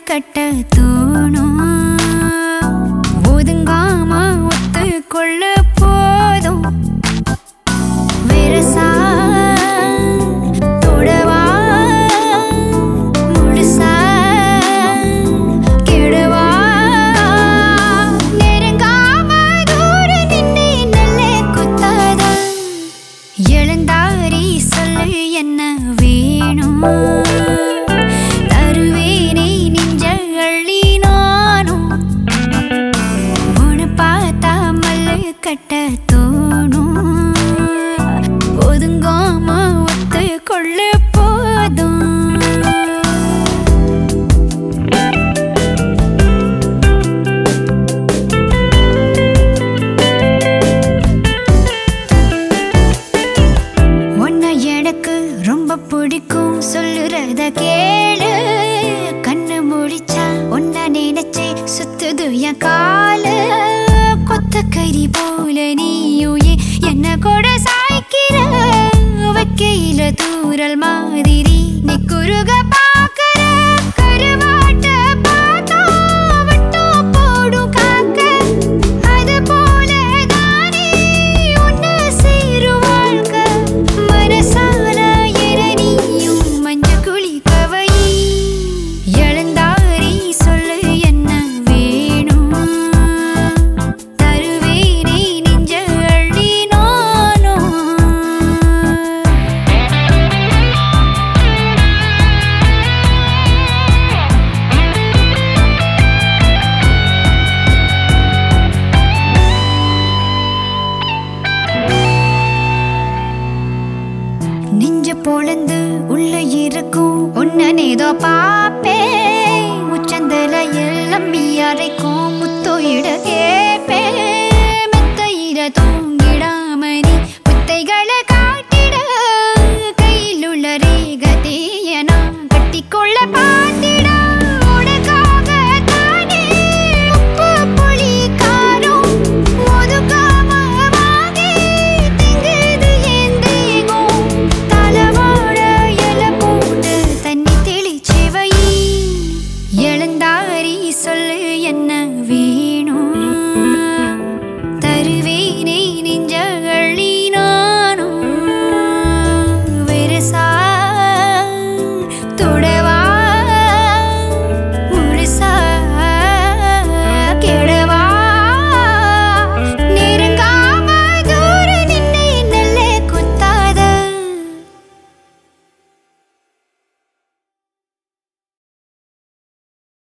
கட்ட தோணும் ஒதுங்காம ஒத்துக்கொள்ள போதும் வெரசா தொடவா முழுசா கெடவா நெருங்காம தூர நின்னே நல்ல குத்தாத எழுந்தாரி சொல்லு என்ன வேணும் தருவேனே நெஞ்ச அள்ளி நானும் உன்னை பார்த்தா மல்லு கட்ட தோணும் ஒதுங்காம ஒத்து கொள்ள போதும் உன்னை எனக்கு ரொம்ப பிடிக்கும் சொல்லுறத கேளு கண்ணு முடிச்சா உன்னை நினைச்சே சுத்துது என் காலு கொத்த கறி போல நீயும் ஏன் என்ன கூட சாய்க்கிற வைக்கையில தூரல் மாதிரி நீ குறுக பாக்குற கருவாட்ட பார்த்தா வட்டம் போடும் காக்க அது போல தானே உன்னை சேரும் வாழ்க்கை மனசால எரணியும் மஞ்ச குழி கவை எழுந்தாரி சொல்லு என்ன வேணும் தருவேனே நெஞ்ச அள்ளி நானும் நெஞ்ச பொழந்து உள்ள இருக்கும் உன்ன ஏதோ பாப்பே உச்சந்தல எல்லாம் அரைக்கும்